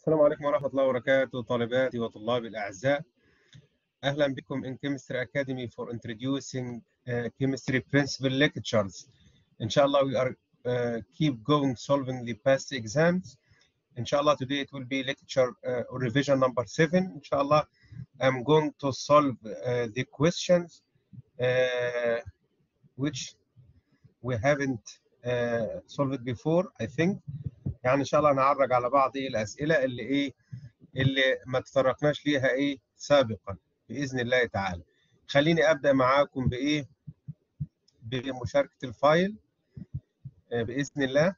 السلام عليكم ورحمة الله وبركاته طالباتي وطلابي الأعزاء أهلا بكم in Chemistry Academy for introducing uh, chemistry principle lectures Inshallah we are uh, keep going solving the past exams Inshallah today it will be lecture uh, or revision number 7 Inshallah I'm going to solve uh, the questions uh, which we haven't uh, solved before I think يعني ان شاء الله هنعرج على بعض ايه الاسئله اللي ايه اللي ما تطرقناش ليها ايه سابقا باذن الله تعالى خليني ابدا معاكم بايه بمشاركه الفايل آه، باذن الله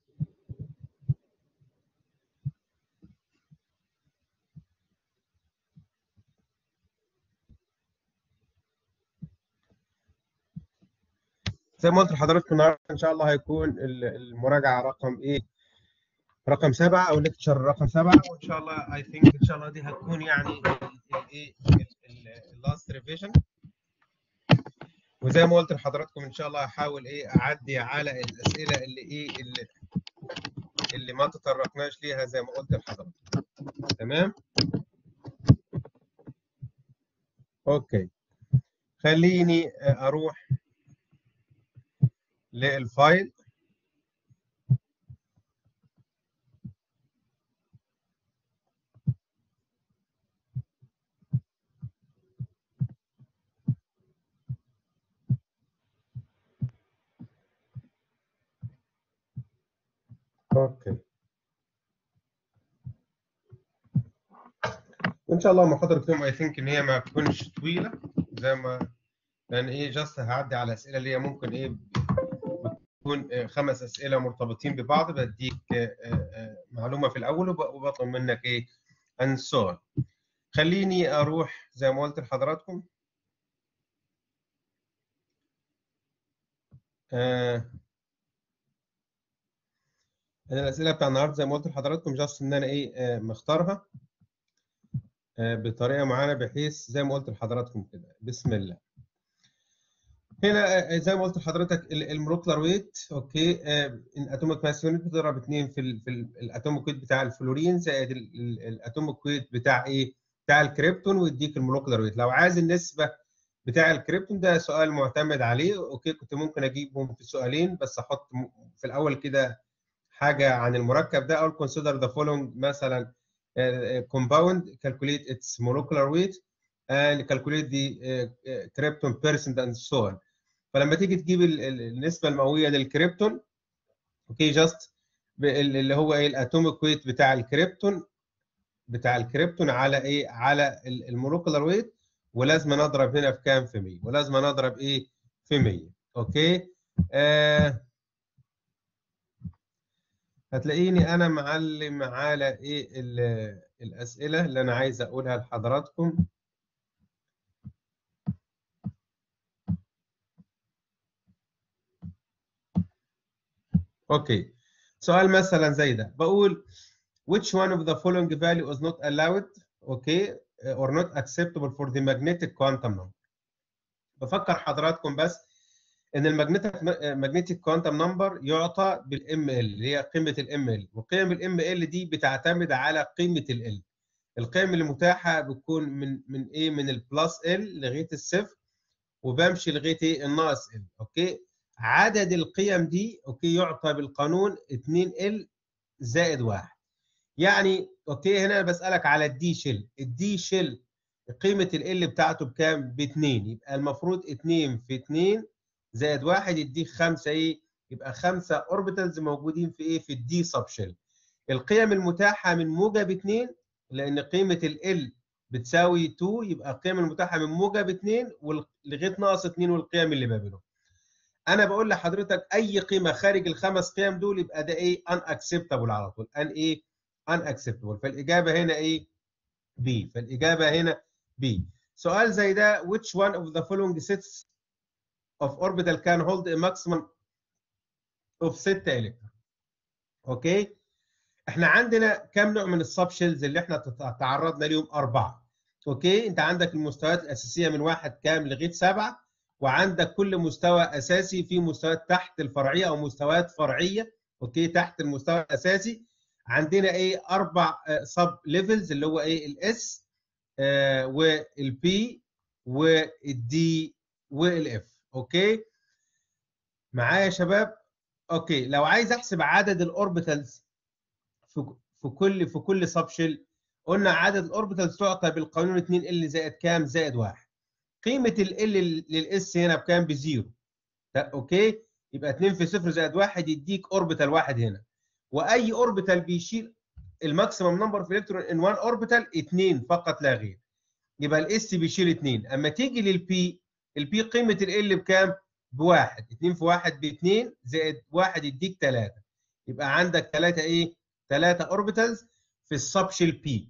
زي ما قلت لحضراتكم النهارده ان شاء الله هيكون ال- المراجعه رقم ايه رقم سبعة او ليكتشر رقم سبعة وان شاء الله اي ثينك ان شاء الله دي هتكون يعني الايه اللاست ريفيجن وزي ما قلت لحضراتكم ان شاء الله هحاول ايه اعدي على الاسئله اللي ايه اللي اللي ما تطرقناش ليها زي ما قلت لحضراتكم تمام اوكي خليني اروح للفايل اوكي ان شاء الله محاضره اليوم اي ثينك ان هي ما تكونش طويله زي ما لان ايه جاست هعدي على اسئله اللي هي ممكن ايه بتكون آه، خمس اسئله مرتبطين ببعض بديك آه، آه، معلومه في الاول وب- وبطلب منك ايه and so on. خليني اروح زي ما قلت لحضراتكم آه، انا الاسئله بتاع النهارده زي ما قلت لحضراتكم جاست ان انا ايه آه، مختارها آه، بطريقه معينه بحيث زي ما قلت لحضراتكم كده بسم الله هنا آه، زي ما قلت لحضرتك المولكولار ويت اوكي الاتوميك ماس يونت بتضرب 2 في ال في الاتوميك ويت بتاع الفلورين زائد الاتوميك ويت بتاع ايه بتاع الكريبتون ويديك المولكولار ويت لو عايز النسبه بتاع الكريبتون ده سؤال معتمد عليه اوكي كنت ممكن اجيبهم في سؤالين بس احط م- في الاول كده حاجه عن المركب ده او consider the following مثلا uh, compound calculate its molecular weight and calculate the uh, uh, krypton percent and so on فلما تيجي تجيب ال- ال- النسبه المئويه للكريبتون اوكي جاست اللي هو ايه الاتوميك ويت بتاع الكريبتون بتاع الكريبتون على ايه على المولكولار ويت ولازم نضرب هنا في كام في 100 ولازم نضرب ايه في 100 اوكي آه هتلاقيني انا معلم على ايه ال- الاسئله اللي انا عايز اقولها لحضراتكم اوكي سؤال مثلا زي ده بقول which one of the following value is not allowed okay or not acceptable for the magnetic quantum number بفكر حضراتكم بس ان المagnetic magnetic quantum number يعطى بالام ال اللي هي قيمه الام ال وقيم الام ال دي بتعتمد على قيمه ال القيم المتاحه بتكون من من ايه من البلس ال لغايه الصفر وبمشي لغايه ايه الناقص ال اوكي عدد القيم دي اوكي يعطى بالقانون 2 ال زائد 1 يعني اوكي هنا بسالك على الدي شيل الدي شيل قيمه ال بتاعته بكام ب 2 يبقى المفروض 2 في 2 زائد 1 يديك 5 ايه يبقى 5 اوربيتالز موجودين في ايه في الدي سب شيل القيم المتاحه من موجب 2 لان قيمه ال بتساوي 2 يبقى القيم المتاحه من موجب 2 وال- لغايه ناقص 2 والقيم اللي ما بينهم انا بقول لحضرتك اي قيمه خارج الخمس قيم دول يبقى ده ايه ان اكسبتابل على طول ان ايه ان اكسبتابل فالاجابه هنا ايه بي فالاجابه هنا بي سؤال زي ده which one of the following sets of orbital can hold a maximum of 6 الكترون اوكي احنا عندنا كم نوع من السب شيلز اللي احنا تت- تعرضنا ليهم اربعه اوكي انت عندك المستويات الاساسيه من واحد كام لغايه سبعه وعندك كل مستوى اساسي في مستويات تحت الفرعيه او مستويات فرعيه اوكي تحت المستوى الاساسي عندنا ايه اربع سب ليفلز اللي هو ايه الاس والبي والدي والاف اوكي معايا يا شباب اوكي لو عايز احسب عدد الاوربيتالز في في كل في كل سب شيل قلنا عدد الاوربيتالز تعطى بالقانون 2 ال زائد كام زائد 1 قيمه ال ال للاس هنا بكام بزيرو اوكي يبقى 2 في 0 زائد 1 يديك اوربيتال واحد هنا واي اوربيتال بيشيل الماكسيمم نمبر في الكترون ان 1 اوربيتال 2 فقط لا غير يبقى الاس بيشيل 2 اما تيجي للبي البي قيمه ال بكام بواحد 2 في 1 ب 2 زائد 1 يديك 3 يبقى عندك 3 ايه 3 اوربيتالز في السبشيل بي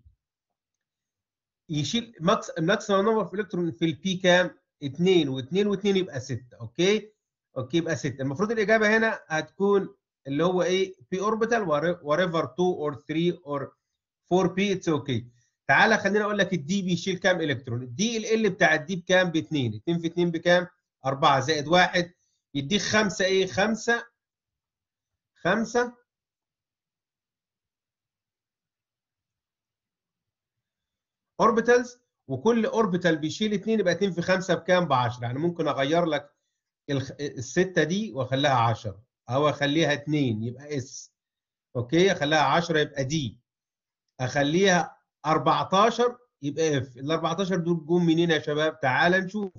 يشيل ماكس الماكسيمم نمبر في الكترون في البي كام 2 و2 و2 يبقى 6 اوكي اوكي يبقى 6 المفروض الاجابه هنا هتكون اللي هو ايه بي اوربيتال وريفر 2 اور 3 اور 4 بي اتس اوكي تعالى خليني اقول لك الدي بيشيل كام الكترون الدي ال بتاع الدي بكام ب 2 2 في 2 بكام 4 زائد 1 يديك 5 ايه 5 5 اوربيتالز وكل اوربيتال بيشيل 2 يبقى 2 في 5 بكام ب 10 يعني ممكن اغير لك الستة دي واخليها 10 او اخليها 2 يبقى اس اوكي اخليها 10 يبقى دي اخليها 14 يبقى اف ال 14 دول جم منين يا شباب تعال نشوف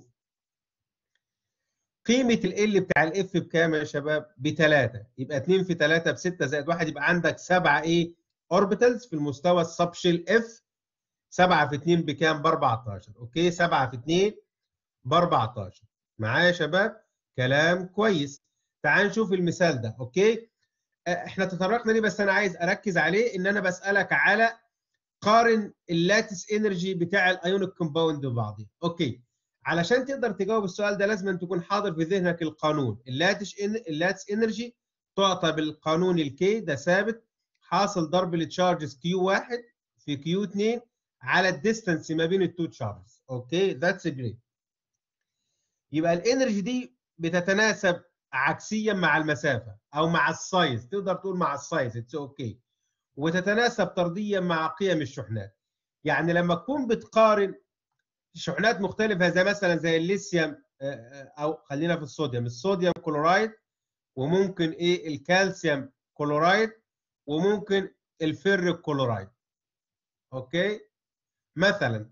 قيمة ال بتاع الاف بكام يا شباب؟ ب 3 يبقى 2 في 3 ب 6 زائد 1 يبقى عندك 7 ايه؟ اوربيتالز في المستوى السبشيل اف 7 في 2 بكام؟ ب 14 اوكي 7 في 2 ب 14 معايا يا شباب؟ كلام كويس تعال نشوف المثال ده اوكي؟ احنا تطرقنا ليه بس انا عايز اركز عليه ان انا بسالك على قارن اللاتس انرجي بتاع الايونيك كومباوند ببعضه اوكي علشان تقدر تجاوب السؤال ده لازم أن تكون حاضر في ذهنك القانون اللاتش إن... اللاتس انرجي تعطى بالقانون الكي ده ثابت حاصل ضرب التشارجز كيو 1 في كيو 2 على الديستانس ما بين التو تشارجز اوكي ذاتس جريت يبقى الانرجي دي بتتناسب عكسيا مع المسافه او مع السايز تقدر تقول مع السايز اتس اوكي okay. وتتناسب طرديا مع قيم الشحنات يعني لما تكون بتقارن شحنات مختلفه زي مثلا زي الليثيوم او خلينا في الصوديوم الصوديوم كلورايد وممكن ايه الكالسيوم كلورايد وممكن الفر كلورايد اوكي مثلا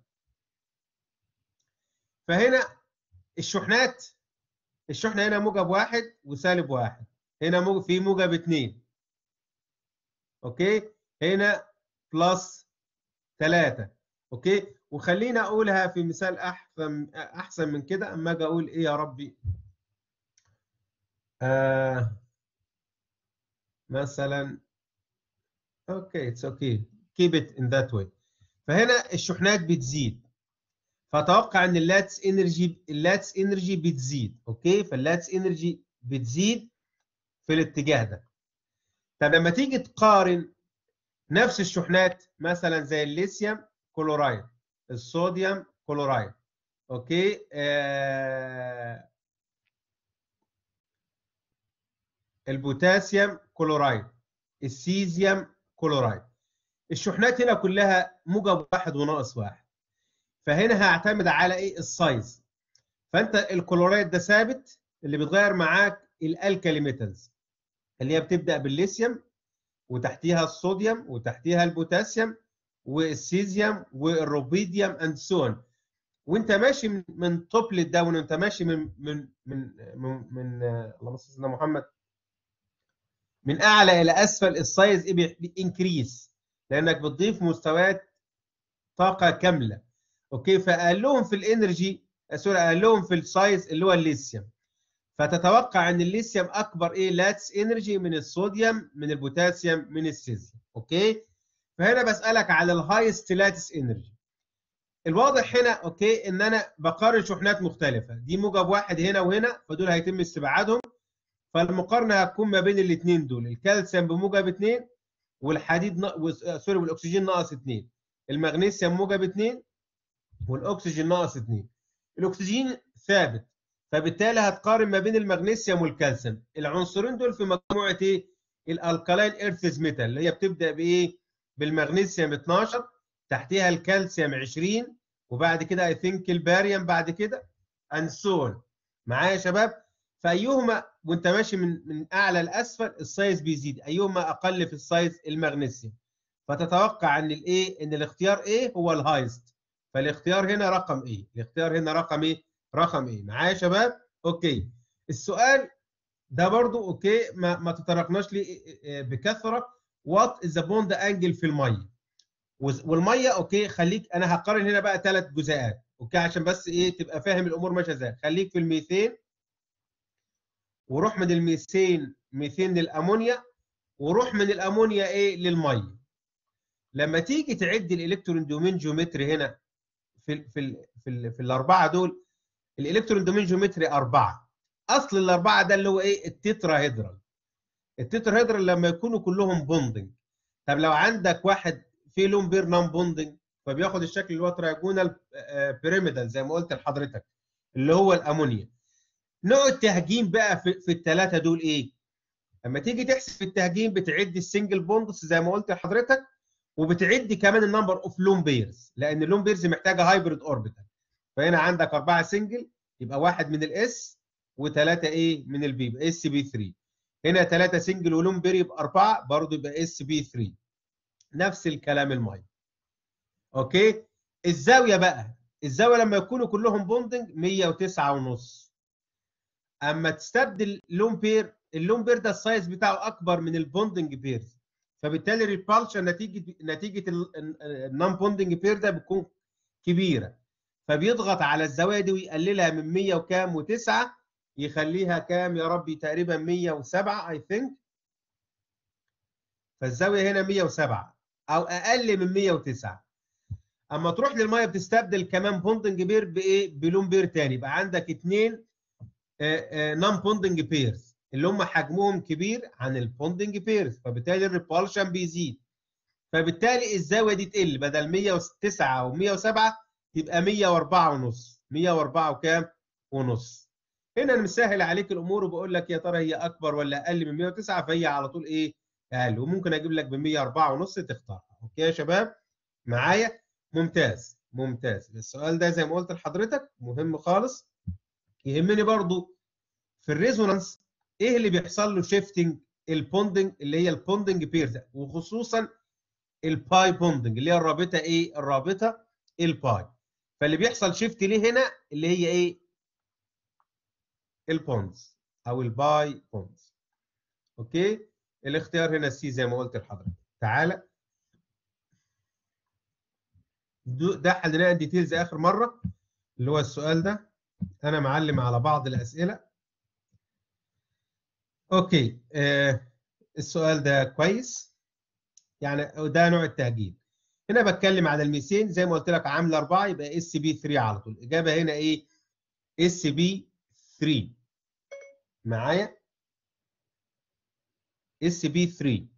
فهنا الشحنات الشحنه هنا موجب واحد وسالب واحد هنا موجب في موجب اثنين اوكي هنا بلس ثلاثة اوكي وخلينا اقولها في مثال احسن احسن من كده اما اجي اقول ايه يا ربي آه مثلا اوكي اتس اوكي كيب ات ان ذات واي فهنا الشحنات بتزيد فتوقع ان اللاتس انرجي اللاتس انرجي بتزيد اوكي فاللاتس انرجي بتزيد في الاتجاه ده طب لما تيجي تقارن نفس الشحنات مثلا زي الليثيوم كلورايد الصوديوم كلورايد اوكي آه البوتاسيوم كلورايد السيزيوم كلورايد الشحنات هنا كلها موجب واحد وناقص واحد فهنا هعتمد على ايه السايز فانت الكلورايد ده ثابت اللي بيتغير معاك الالكالي ميتالز اللي هي بتبدا بالليثيوم وتحتيها الصوديوم وتحتيها البوتاسيوم والسيزيوم والروبيديوم اند سون وانت ماشي من, من توب للداون وانت ماشي من من من من, من اللهم صل على محمد من اعلى الى اسفل السايز بينكريس لانك بتضيف مستويات طاقه كامله اوكي فاقلهم في الانرجي سوري اقلهم في السايز اللي هو الليثيوم فتتوقع ان الليثيوم اكبر ايه لاتس انرجي من الصوديوم من البوتاسيوم من السيزيوم اوكي فهنا بسالك على الهايست لاتس انرجي الواضح هنا اوكي ان انا بقارن شحنات مختلفه دي موجب واحد هنا وهنا فدول هيتم استبعادهم فالمقارنه هتكون ما بين الاثنين دول الكالسيوم بموجب 2 والحديد ن... سوري والاكسجين ناقص 2 المغنيسيوم موجب 2 والاكسجين ناقص 2 الاكسجين ثابت فبالتالي هتقارن ما بين المغنيسيوم والكالسيوم العنصرين دول في مجموعه ايه الالكالاين ايرثز ميتال اللي هي بتبدا بايه بالمغنيسيوم 12 تحتها الكالسيوم 20 وبعد كده اي ثينك الباريوم بعد كده اند سو معايا يا شباب فايهما وانت ماشي من من اعلى لاسفل السايز بيزيد ايهما اقل في السايز المغنيسيوم فتتوقع ان الايه ان الاختيار ايه هو الهايست فالاختيار هنا رقم ايه الاختيار هنا رقم ايه رقم ايه معايا يا شباب اوكي السؤال ده برضو اوكي ما ما تطرقناش ليه بكثره وات از ذا بوند انجل في الميه والميه اوكي خليك انا هقارن هنا بقى ثلاث جزيئات اوكي عشان بس ايه تبقى فاهم الامور ماشيه ازاي خليك في الميثين وروح من الميثين ميثين للامونيا وروح من الامونيا ايه للميه لما تيجي تعد الالكترون دومين جيومتري هنا في في ال في, ال في الاربعه دول الالكترون دومين جيومتري اربعه اصل الاربعه ده اللي هو ايه التتراهيدرال التتراهيدرال لما يكونوا كلهم بوندنج طب لو عندك واحد فيه لون بير نون بوندنج فبياخد الشكل اللي هو تراجونال بيراميدال زي ما قلت لحضرتك اللي هو الامونيا نوع التهجين بقى في, في الثلاثه دول ايه لما تيجي تحسب التهجين بتعد السنجل بوندس زي ما قلت لحضرتك وبتعد كمان النمبر اوف لون بيرز لان اللون بيرز محتاجه هايبريد اوربيتال فهنا عندك اربعه سنجل يبقى واحد من الاس وثلاثه ايه من البي يبقى اس بي 3 هنا ثلاثه سنجل ولون بير يبقى اربعه برضه يبقى اس بي 3 نفس الكلام الميه اوكي الزاويه بقى الزاويه لما يكونوا كلهم بوندنج 109 ونص اما تستبدل لون بير اللون بير ده السايز بتاعه اكبر من البوندنج بيرز فبالتالي الريبالشن نتيجه نتيجه النون بوندنج بير ده بتكون كبيره فبيضغط على الزوايا دي ويقللها من 100 وكام و9 يخليها كام يا ربي تقريبا 107 اي ثينك فالزاويه هنا 107 او اقل من 109 اما تروح للميه بتستبدل كمان بوندنج بير بايه بلون بير تاني يبقى عندك اثنين نون بوندنج بيرز اللي هم حجمهم كبير عن البوندنج بيرز فبالتالي الريبالشن بيزيد فبالتالي الزاويه دي تقل بدل 109 و107 تبقى 104 ونص 104 وكام ونص هنا انا مسهل عليك الامور وبقول لك يا ترى هي اكبر ولا اقل من 109 فهي على طول ايه اقل وممكن اجيب لك ب 104 ونص تختارها اوكي يا شباب معايا ممتاز ممتاز السؤال ده زي ما قلت لحضرتك مهم خالص يهمني برضو في الريزونانس ايه اللي بيحصل له شيفتنج البوندنج اللي هي البوندنج بيرز وخصوصا الباي بوندنج اللي هي الرابطه ايه الرابطه الباي فاللي بيحصل شيفت ليه هنا اللي هي ايه البوندز او الباي بوندز اوكي الاختيار هنا سي زي ما قلت لحضرتك تعالى ده حليناه ديتيلز اخر مره اللي هو السؤال ده انا معلم على بعض الاسئله اوكي آه السؤال ده كويس يعني ده نوع التهجين هنا بتكلم على الميثين زي ما قلت لك عامله 4 يبقى اس بي 3 على طول الاجابه هنا ايه اس بي 3 معايا اس بي 3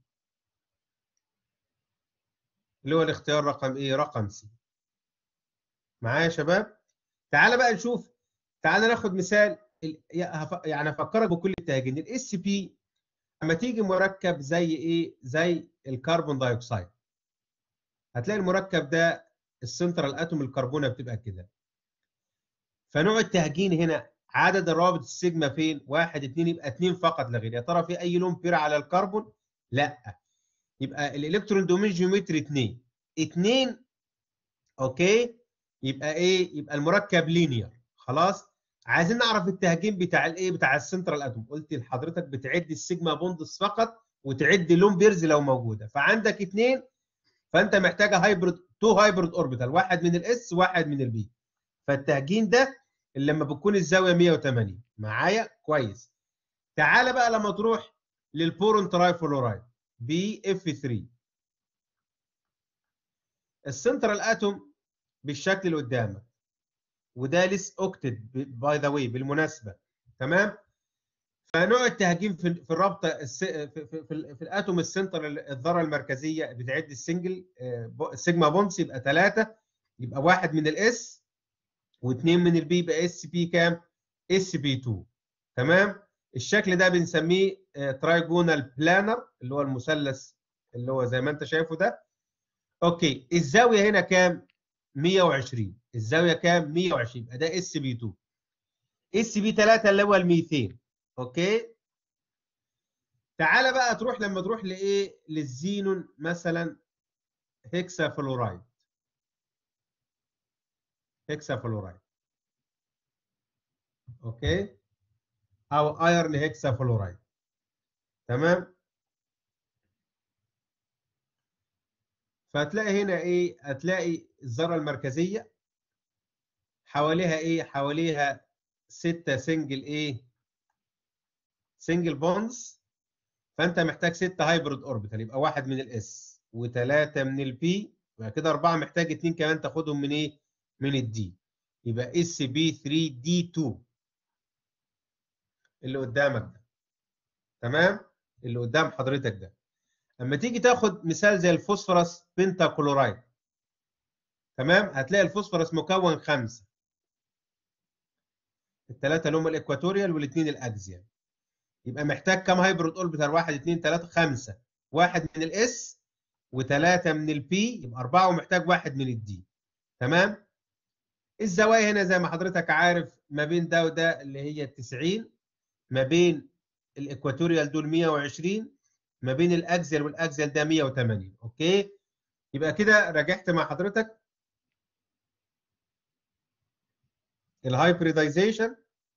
اللي هو الاختيار رقم ايه رقم سي معايا يا شباب تعالى بقى نشوف تعالى ناخد مثال يعني افكرك بكل التهجين الاس بي لما تيجي مركب زي ايه زي الكربون دايوكسيد هتلاقي المركب ده السنترال اتوم الكربونه بتبقى كده فنوع التهجين هنا عدد الروابط السيجما فين؟ واحد اثنين يبقى اثنين فقط لا غير، يا ترى في اي لون بير على الكربون؟ لا يبقى الالكترون دومين جيومتري اثنين اثنين اوكي يبقى ايه؟ يبقى المركب لينير خلاص؟ عايزين نعرف التهجين بتاع الايه؟ بتاع السنترال اتوم، قلت لحضرتك بتعد السيجما بوندس فقط وتعد لون بيرز لو موجوده، فعندك اثنين فانت محتاجه هايبرد تو هايبرد اوربيتال واحد من الاس واحد من البي فالتهجين ده اللي لما بتكون الزاويه 180 معايا كويس تعالى بقى لما تروح للبورون تراي فلورايد بي اف 3 السنترال اتوم بالشكل اللي قدامك وده ليس اوكتد باي ذا واي بالمناسبه تمام فنوع التهجين في في الرابطه الس... في, في, في, في الاتوم السنتر الذره المركزيه بتعد السنجل سيجما بونس يبقى ثلاثه يبقى واحد من الاس واثنين من البي يبقى اس بي كام؟ اس بي 2 تمام؟ الشكل ده بنسميه ترايجونال بلانر اللي هو المثلث اللي هو زي ما انت شايفه ده اوكي الزاويه هنا كام 120 الزاويه كام 120 يبقى ده اس بي 2 اس بي 3 اللي هو الميثين اوكي تعالى بقى تروح لما تروح لايه للزينون مثلا هيكسا فلورايد هيكسا فلورايد اوكي او ايرن هيكسا فلورايد تمام فهتلاقي هنا ايه هتلاقي الذره المركزيه حواليها ايه حواليها ستة سنجل ايه سنجل بونز فانت محتاج ستة هايبرد اوربيتال يبقى واحد من الاس وثلاثة من البي يبقى كده أربعة محتاج اتنين كمان تاخدهم من ايه من الدي يبقى اس بي 3 دي 2 اللي قدامك ده تمام اللي قدام حضرتك ده اما تيجي تاخد مثال زي الفوسفورس بنتا كلورايد تمام هتلاقي الفوسفورس مكون خمسه الثلاثه اللي هم الاكواتوريال والاثنين الاكزيال يبقى محتاج كام هايبرد اوربيتال واحد اثنين ثلاثه خمسه واحد من الاس وثلاثه من البي يبقى اربعه ومحتاج واحد من الدي تمام الزوايا هنا زي ما حضرتك عارف ما بين ده وده اللي هي 90 ما بين الاكواتوريال دول 120 ما بين الاكزل والاكزل ده 180 اوكي يبقى كده راجعت مع حضرتك الهايبريدايزيشن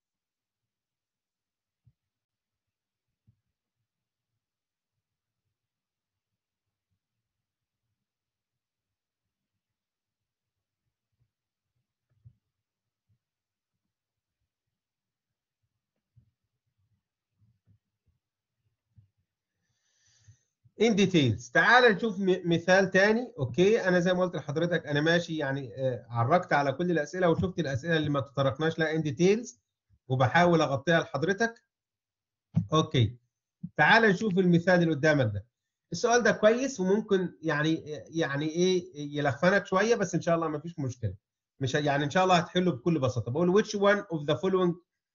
ان ديتيلز تعال نشوف مثال تاني اوكي انا زي ما قلت لحضرتك انا ماشي يعني آه عرجت على كل الاسئله وشفت الاسئله اللي ما تطرقناش لها ان ديتيلز وبحاول اغطيها لحضرتك اوكي تعال نشوف المثال اللي قدامك ده السؤال ده كويس وممكن يعني يعني ايه يلخفنك شويه بس ان شاء الله ما فيش مشكله مش يعني ان شاء الله هتحله بكل بساطه بقول which one of the following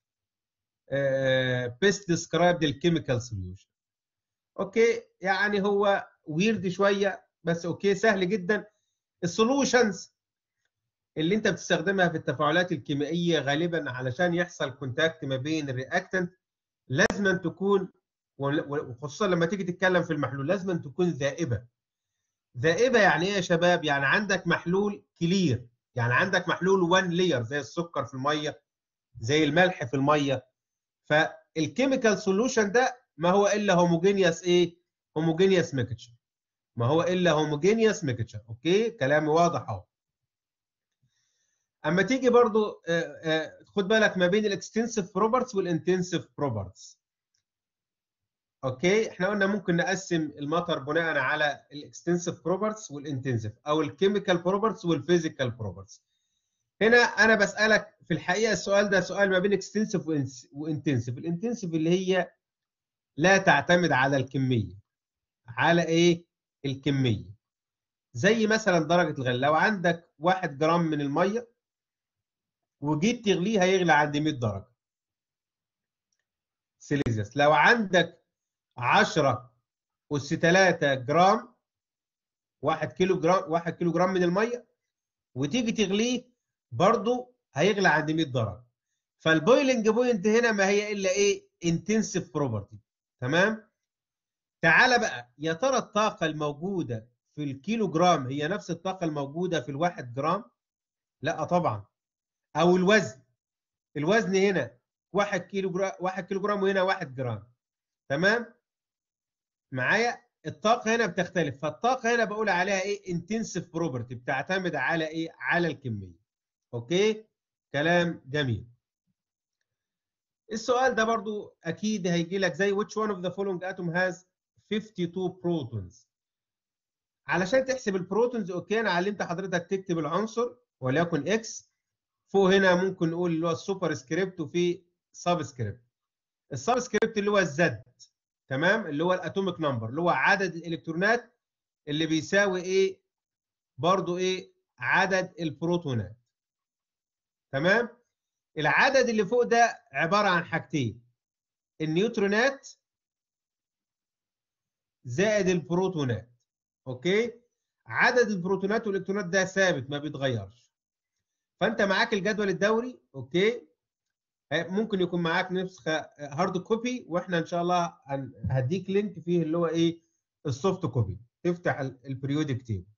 uh, best described the chemical solution اوكي يعني هو ويرد شويه بس اوكي سهل جدا السولوشنز اللي انت بتستخدمها في التفاعلات الكيميائيه غالبا علشان يحصل كونتاكت ما بين الرياكتنت لازم تكون وخصوصا لما تيجي تتكلم في المحلول لازم تكون ذائبه ذائبه يعني ايه يا شباب يعني عندك محلول كلير يعني عندك محلول وان لير زي السكر في الميه زي الملح في الميه فالكيميكال سولوشن ده ما هو الا هوموجينيوس ايه هوموجينيوس ميكتشر ما هو الا هوموجينيوس ميكتشر اوكي كلامي واضح اهو اما تيجي برضو آآ آآ خد بالك ما بين الاكستنسيف بروبرتس والانتنسيف بروبرتس اوكي احنا قلنا ممكن نقسم المطر بناء على الاكستنسيف بروبرتس والانتنسيف او الكيميكال بروبرتس والفيزيكال بروبرتس هنا انا بسالك في الحقيقه السؤال ده سؤال ما بين اكستنسيف وانتنسيف الانتنسيف اللي هي لا تعتمد على الكميه على ايه الكميه زي مثلا درجه الغلي لو عندك 1 جرام من الميه وجيت تغليه هيغلى عند 100 درجه سيليزيوس لو عندك 10 اس 3 جرام 1 كيلو جرام 1 كيلو جرام من الميه وتيجي تغليه برضه هيغلى عند 100 درجه فالبويلنج بوينت هنا ما هي الا ايه انتنسيف بروبرتي تمام تعال بقى يا ترى الطاقه الموجوده في الكيلو جرام هي نفس الطاقه الموجوده في الواحد جرام لا طبعا او الوزن الوزن هنا 1 كيلو جرام 1 كيلو جرام وهنا 1 جرام تمام معايا الطاقه هنا بتختلف فالطاقه هنا بقول عليها ايه انتنسيف بروبرتي بتعتمد على ايه على الكميه اوكي كلام جميل السؤال ده برضو اكيد هيجي لك زي which one of the following atom has 52 protons علشان تحسب البروتونز اوكي انا علمت حضرتك تكتب العنصر وليكن اكس فوق هنا ممكن نقول اللي هو السوبر سكريبت وفي سب سكريبت السب سكريبت اللي هو الزد تمام اللي هو الاتوميك نمبر اللي هو عدد الالكترونات اللي بيساوي ايه برضو ايه عدد البروتونات تمام العدد اللي فوق ده عباره عن حاجتين النيوترونات زائد البروتونات اوكي عدد البروتونات والالكترونات ده ثابت ما بيتغيرش فانت معاك الجدول الدوري اوكي ممكن يكون معاك نسخه هارد كوبي واحنا ان شاء الله هديك لينك فيه اللي هو ايه السوفت كوبي تفتح البريودك تيبل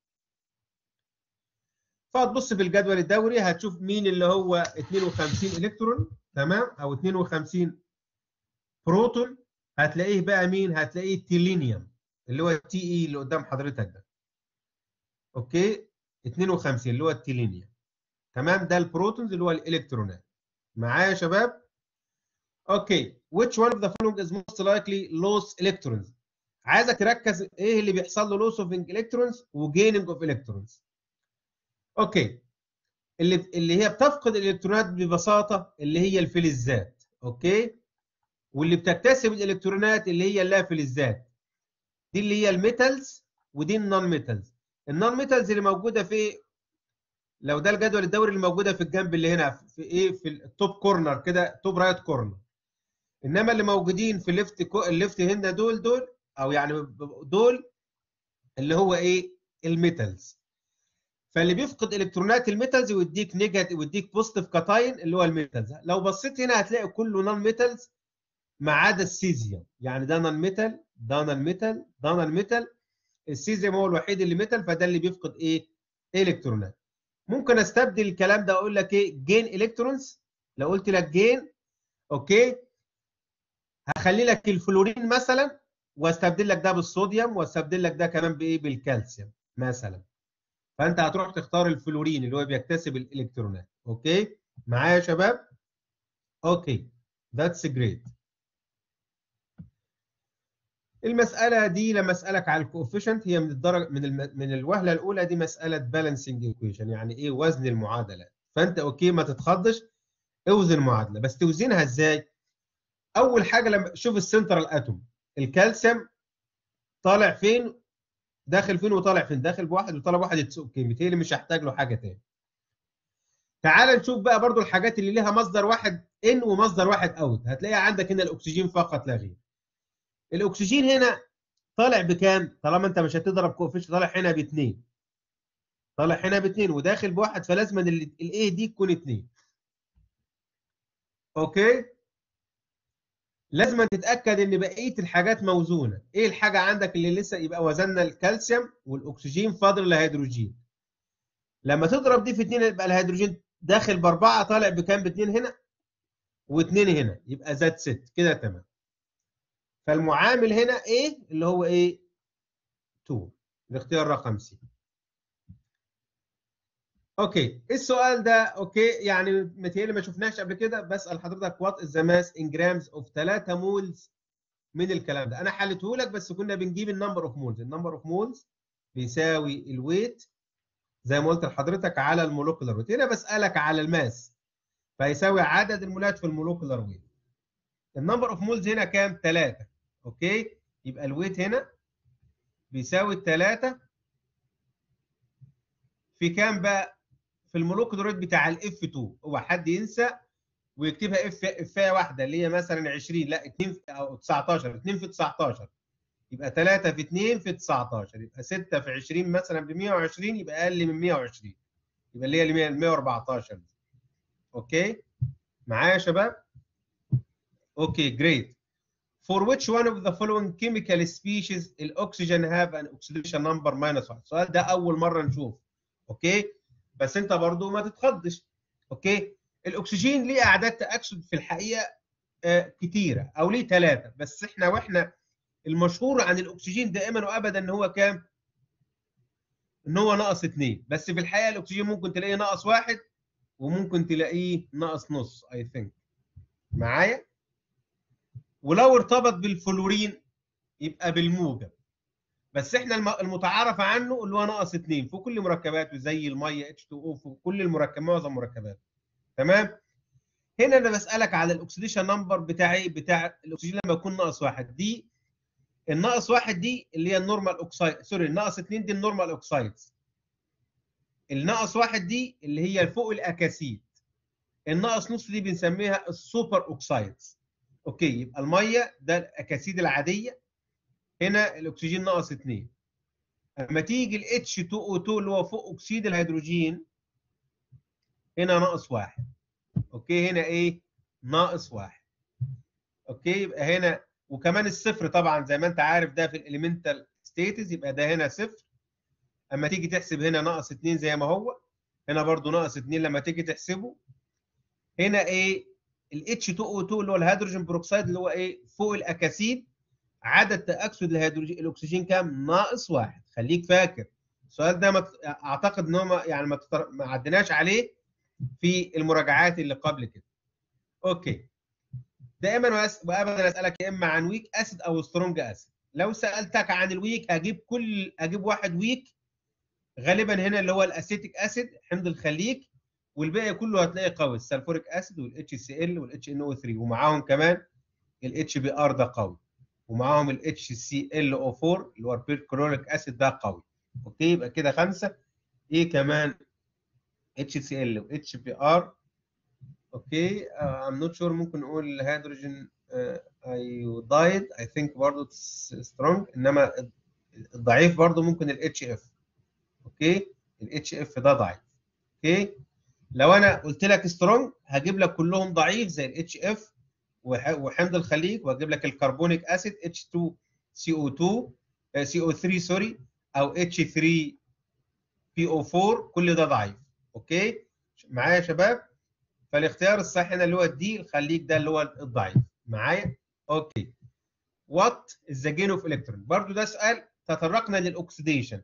فهتبص في الجدول الدوري هتشوف مين اللي هو 52 الكترون تمام او 52 بروتون هتلاقيه بقى مين هتلاقيه التيلينيوم اللي هو التي اي اللي قدام حضرتك ده اوكي 52 اللي هو التيلينيوم تمام ده البروتونز اللي هو الالكترونات معايا يا شباب اوكي which one of the following is most likely lost electrons عايزك تركز ايه اللي بيحصل له loss of electrons وgaining of electrons اوكي اللي اللي هي بتفقد الالكترونات ببساطه اللي هي الفلزات اوكي واللي بتكتسب الالكترونات اللي هي اللافلزات دي اللي هي الميتالز ودي النون ميتالز النون ميتالز اللي موجوده في لو ده الجدول الدوري اللي موجوده في الجنب اللي هنا في ايه في التوب كورنر كده توب رايت كورنر انما اللي موجودين في الليفت كو... الليفت هنا دول دول او يعني دول اللي هو ايه الميتالز فاللي بيفقد الكترونات الميتالز ويديك نيجاتيف ويديك بوزيتيف كاتاين اللي هو الميتالز لو بصيت هنا هتلاقي كله نون ميتالز ما عدا السيزيوم يعني ده نون ميتال ده نون ميتال ده نون ميتال السيزيوم هو الوحيد اللي ميتال فده اللي بيفقد ايه الكترونات ممكن استبدل الكلام ده اقول لك ايه جين الكترونز لو قلت لك جين اوكي هخلي لك الفلورين مثلا واستبدل لك ده بالصوديوم واستبدل لك ده كمان بايه بالكالسيوم مثلا فانت هتروح تختار الفلورين اللي هو بيكتسب الالكترونات اوكي معايا يا شباب اوكي ذاتس جريت المساله دي لما اسالك على الكوفيشنت هي من الدرجه من الم... من الوهله الاولى دي مساله بالانسنج ايكويشن يعني ايه وزن المعادلات فانت اوكي ما تتخضش اوزن المعادله بس توزنها ازاي اول حاجه لما شوف السنترال اتوم الكالسيوم طالع فين داخل فين وطالع فين داخل بواحد وطالع بواحد اتس اوكي بالتالي مش هحتاج له حاجه تاني تعال نشوف بقى برضو الحاجات اللي ليها مصدر واحد ان ومصدر واحد اوت هتلاقيها عندك هنا الاكسجين فقط لا غير الاكسجين هنا طالع بكام طالما انت مش هتضرب كوفيش طالع هنا باثنين طالع هنا باثنين وداخل بواحد فلازم الايه دي تكون اثنين اوكي لازم تتاكد ان بقيه الحاجات موزونه ايه الحاجه عندك اللي لسه يبقى وزننا الكالسيوم والاكسجين فاضل الهيدروجين لما تضرب دي في اثنين يبقى الهيدروجين داخل باربعه طالع بكام باثنين هنا واثنين هنا يبقى زاد ست كده تمام فالمعامل هنا ايه اللي هو ايه 2 الاختيار رقم سي اوكي السؤال ده اوكي يعني متهيألي ما شفناش قبل كده بسال حضرتك وات از ذا ماس ان جرامز اوف 3 مولز من الكلام ده انا حلته لك بس كنا بنجيب النمبر اوف مولز النمبر اوف مولز بيساوي الويت زي ما قلت لحضرتك على المولوكولار ويت هنا بسالك على الماس فيساوي عدد المولات في المولوكولار ويت النمبر اوف مولز هنا كام 3 اوكي يبقى الويت هنا بيساوي 3 في كام بقى في المولوكولار ويت بتاع الاف 2 هو حد ينسى ويكتبها اف افايه واحده اللي هي مثلا 20 لا 2 او 19 2 في 19 يبقى 3 في 2 في 19 يبقى 6 في 20 مثلا ب 120 يبقى اقل من 120 يبقى اللي هي ال 114 اوكي معايا يا شباب اوكي جريت for which one of the following chemical species الاكسجين have an oxidation number minus 1 السؤال ده اول مره نشوف اوكي بس انت برضو ما تتخضش اوكي الاكسجين ليه اعداد تاكسد في الحقيقه آه كتيره او ليه ثلاثه بس احنا واحنا المشهور عن الاكسجين دائما وابدا ان هو كام ان هو ناقص اثنين بس في الحقيقه الاكسجين ممكن تلاقيه ناقص واحد وممكن تلاقيه ناقص نص اي ثينك معايا ولو ارتبط بالفلورين يبقى بالموجب بس احنا المتعارف عنه اللي هو ناقص 2 في كل مركباته زي الميه H2O في كل المركب معظم مركباته تمام هنا انا بسالك على الاكسيديشن نمبر بتاع ايه بتاع الاكسجين لما يكون ناقص واحد دي الناقص واحد دي اللي هي النورمال اوكسايد سوري الناقص 2 دي النورمال اوكسايدز الناقص واحد دي اللي هي فوق الاكاسيد الناقص نص دي بنسميها السوبر اوكسايدز اوكي يبقى الميه ده الاكاسيد العاديه هنا الاكسجين ناقص 2 اما تيجي ال H2O2 اللي هو فوق اكسيد الهيدروجين هنا ناقص 1 اوكي هنا ايه ناقص 1 اوكي يبقى هنا وكمان الصفر طبعا زي ما انت عارف ده في الاليمنتال ستيتس يبقى ده هنا صفر اما تيجي تحسب هنا ناقص 2 زي ما هو هنا برضو ناقص 2 لما تيجي تحسبه هنا ايه ال H2O2 اللي هو الهيدروجين بروكسيد اللي هو ايه فوق الاكاسيد عدد تاكسد الهيدروجين الاكسجين كام ناقص واحد خليك فاكر السؤال ده مت... اعتقد ان هو يعني ما, تطر... ما عدناش عليه في المراجعات اللي قبل كده اوكي دائما وابدا اسالك يا اما عن ويك اسيد او سترونج اسيد لو سالتك عن الويك هجيب كل هجيب واحد ويك غالبا هنا اللي هو الاسيتيك اسيد حمض الخليك والباقي كله هتلاقي قوي السلفوريك اسيد والاتش سي ال والاتش ان او 3 ومعاهم كمان الاتش بي ار ده قوي ومعاهم الاتش سي ال او 4 اللي هو البيركلوريك اسيد ده قوي اوكي يبقى كده خمسه ايه كمان اتش سي ال واتش بي ار اوكي ام نوت شور ممكن نقول هيدروجين ايودايد اي ثينك برضه سترونج انما الضعيف برضه ممكن الاتش اف اوكي الاتش اف ده ضعيف اوكي لو انا قلت لك سترونج هجيب لك كلهم ضعيف زي الاتش اف وحمض الخليج واجيب لك الكربونيك اسيد H2 CO2 CO3 سوري او H3 PO4 كل ده ضعيف اوكي معايا يا شباب فالاختيار الصحيح هنا اللي هو الدي الخليج ده اللي هو الضعيف معايا اوكي وات از ذا جين اوف الكترون برضو ده سؤال تطرقنا للاكسديشن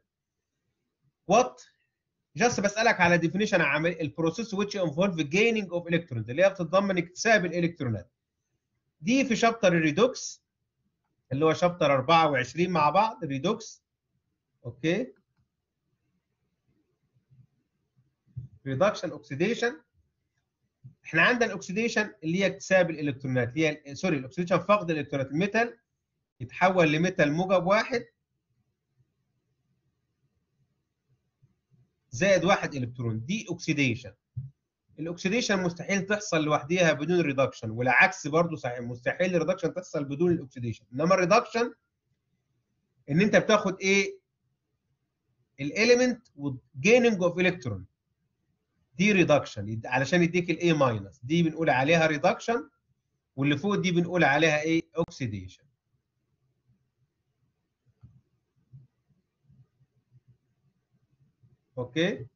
وات جاست بسالك على ديفينيشن عمل البروسيس which involve gaining of electrons اللي هي بتتضمن اكتساب الالكترونات دي في شابتر الريدوكس اللي هو شابتر 24 مع بعض ريدوكس اوكي ريدكشن اوكسيديشن احنا عندنا الاكسيديشن اللي هي اكتساب الالكترونات اللي هي سوري الاكسيديشن فقد الالكترونات الميتال يتحول لميتال موجب واحد زائد واحد الكترون دي اوكسيديشن الاكسيديشن مستحيل تحصل لوحديها بدون ريدكشن والعكس برضه صحيح مستحيل الريدكشن تحصل بدون الاكسيديشن انما الريدكشن ان انت بتاخد ايه الاليمنت وجيننج اوف الكترون دي ريدكشن علشان يديك الاي ماينس دي بنقول عليها ريدكشن واللي فوق دي بنقول عليها ايه اوكسيديشن اوكي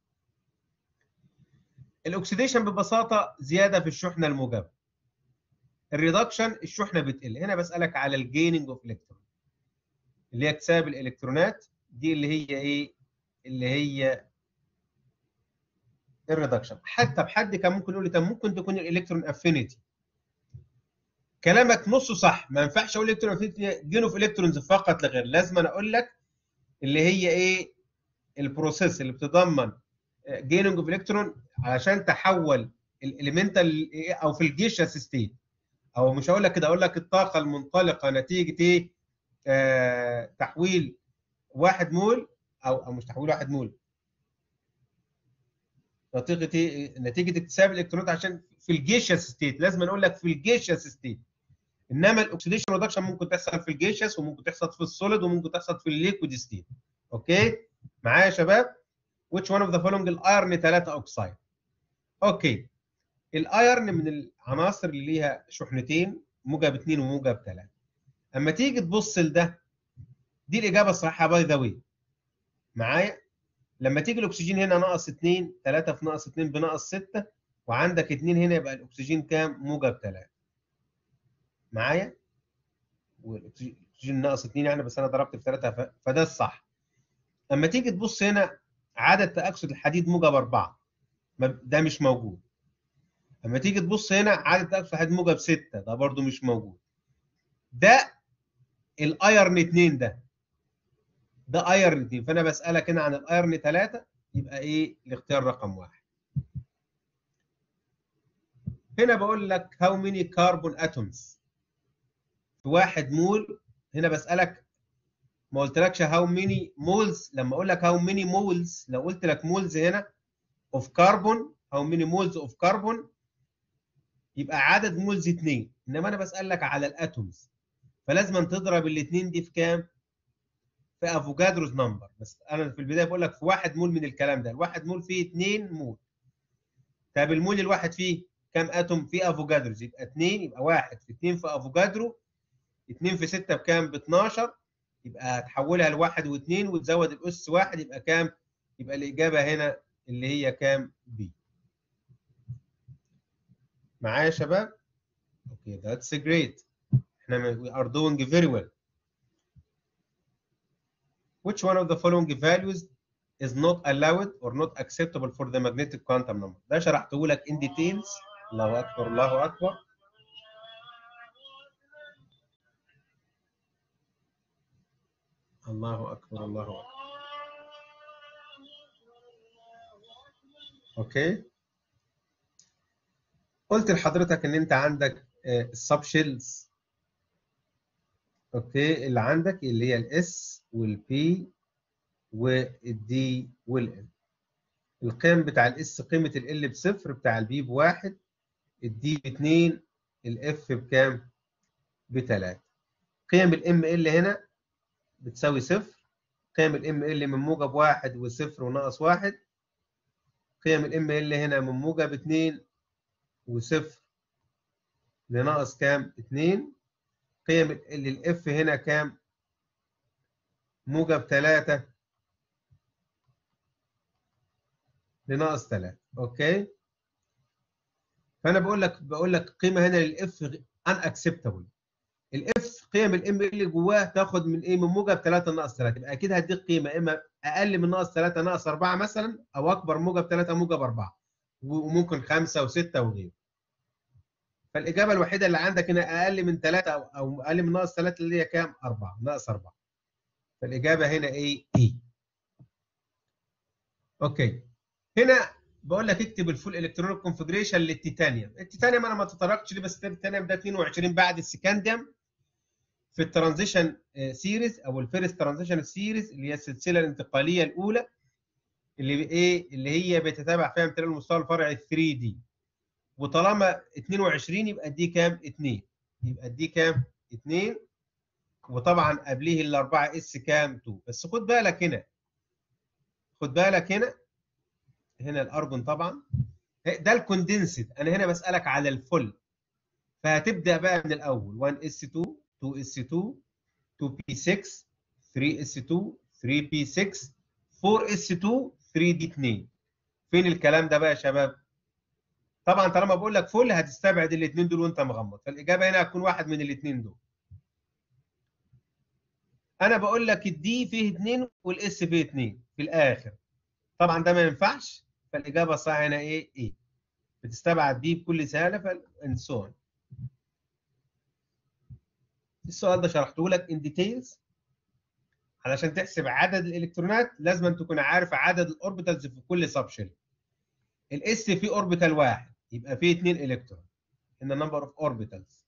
الاكسيديشن ببساطه زياده في الشحنه الموجبه الريدكشن الشحنه بتقل هنا بسالك على الجيننج اوف الكترون اللي هي اكتساب الالكترونات دي اللي هي ايه اللي هي الريدكشن حتى بحد كان ممكن يقول لي طب ممكن تكون الالكترون افينيتي كلامك نصه صح ما ينفعش اقول الكترون افينيتي جين اوف الكترونز فقط لغير لازم انا اقول لك اللي هي ايه البروسيس اللي بتتضمن جيننج اوف الكترون علشان تحول الاليمنتال او في الجيشس ستيت او مش هقول لك كده اقول لك الطاقه المنطلقه نتيجه ايه آه تحويل واحد مول او او مش تحويل واحد مول نتيجه ايه نتيجه اكتساب الالكترونات عشان في الجيشس ستيت لازم اقول لك في الجيشس ستيت انما الاكسيديشن ريدكشن ممكن تحصل في الجيشس وممكن تحصل في السوليد وممكن تحصل في الليكويد ستيت اوكي معايا يا شباب which one of the following الايرن 3 اوكسايد اوكي الايرن من العناصر اللي ليها شحنتين موجب 2 وموجب 3 اما تيجي تبص لده دي الاجابه الصحيحه باي ذا واي معايا لما تيجي الاكسجين هنا ناقص 2 3 في ناقص 2 بناقص 6 وعندك 2 هنا يبقى الاكسجين كام موجب 3 معايا والاكسجين ناقص 2 يعني بس انا ضربت في 3 فده الصح اما تيجي تبص هنا عدد تاكسد الحديد موجب 4 ده مش موجود اما تيجي تبص هنا عدد تاكسد الحديد موجب 6 ده برده مش موجود ده الايرن 2 ده ده ايرن 2 فانا بسالك هنا عن الايرن 3 يبقى ايه الاختيار رقم واحد هنا بقول لك هاو ميني كربون اتومز في واحد مول هنا بسالك ما قلتلكش هاو ميني مولز لما اقول لك هاو ميني مولز لو قلت لك مولز هنا اوف كربون هاو ميني مولز اوف كربون يبقى عدد مولز 2 انما انا بسالك على الاتومز فلازم تضرب الاثنين دي في كام في افوجادروز نمبر بس انا في البدايه بقول لك في واحد مول من الكلام ده الواحد مول فيه 2 مول طب المول الواحد فيه كام اتوم في افوجادروز يبقى 2 يبقى 1 في 2 في افوجادرو 2 في 6 بكام ب 12 يبقى هتحولها لواحد واثنين وتزود الاس واحد يبقى كام يبقى الاجابه هنا اللي هي كام بي معايا يا شباب اوكي ذاتس جريت احنا we are doing very well which one of the following values is not allowed or not acceptable for the magnetic quantum number ده شرحته لك in details الله اكبر الله اكبر الله اكبر الله اكبر اوكي قلت لحضرتك ان انت عندك السب شيلز اوكي اللي عندك اللي هي الاس والبي والدي والال القيم بتاع الاس قيمه ال بصفر بتاع البي بواحد الدي باتنين الاف بكام؟ بتلاته قيم الام ال هنا بتساوي صفر قيم الام ال من موجب واحد وصفر وناقص واحد قيم الام ال هنا من موجب اتنين وصفر لناقص كام؟ اتنين قيم الاف هنا كام؟ موجب تلاتة لناقص تلاتة اوكي؟ فانا بقول لك بقول لك قيمه هنا للاف ان اكسبتابل الاف قيم الام اللي جواه تاخد من ايه من موجب 3 ناقص 3 يبقى اكيد هديك قيمه اما اقل من ناقص 3 ناقص 4 مثلا او اكبر موجب 3 موجب 4 وممكن 5 و6 وغيره فالاجابه الوحيده اللي عندك هنا اقل من 3 او او اقل من ناقص 3 اللي هي كام 4 ناقص 4 فالاجابه هنا ايه اي اوكي هنا بقول لك اكتب الفول الكترونيك كونفجريشن للتيتانيوم التيتانيوم انا ما تطرقتش ليه بس التيتانيوم ده 22 بعد السكانديوم في الترانزيشن سيريز او الفيرست ترانزيشن سيريز اللي هي السلسله الانتقاليه الاولى اللي ايه اللي هي بتتابع فيها امتداد المستوى الفرعي 3 دي وطالما 22 يبقى دي كام 2 يبقى دي كام 2 وطبعا قبليه الاربعه اس كام 2 بس خد بالك هنا خد بالك هنا هنا الارجون طبعا ده الكوندنسد انا هنا بسالك على الفل فهتبدا بقى من الاول 1 اس 2 2 اس 2 2 بي 6 3 اس 2 3 بي 6 4 اس 2 3 دي 2 فين الكلام ده بقى يا شباب طبعا طالما بقول لك فل هتستبعد الاثنين دول وانت مغمض فالاجابه هنا هتكون واحد من الاثنين دول انا بقول لك الدي فيه 2 والاس فيه 2 في الاخر طبعا ده ما ينفعش فالاجابه الصح هنا ايه ايه بتستبعد دي بكل سهوله فالانسون السؤال ده شرحته لك ان ديتيلز علشان تحسب عدد الالكترونات لازم أن تكون عارف عدد الاوربيتالز في كل سب شيل الاس فيه اوربيتال واحد يبقى فيه اثنين الكترون ان نمبر اوف اوربيتالز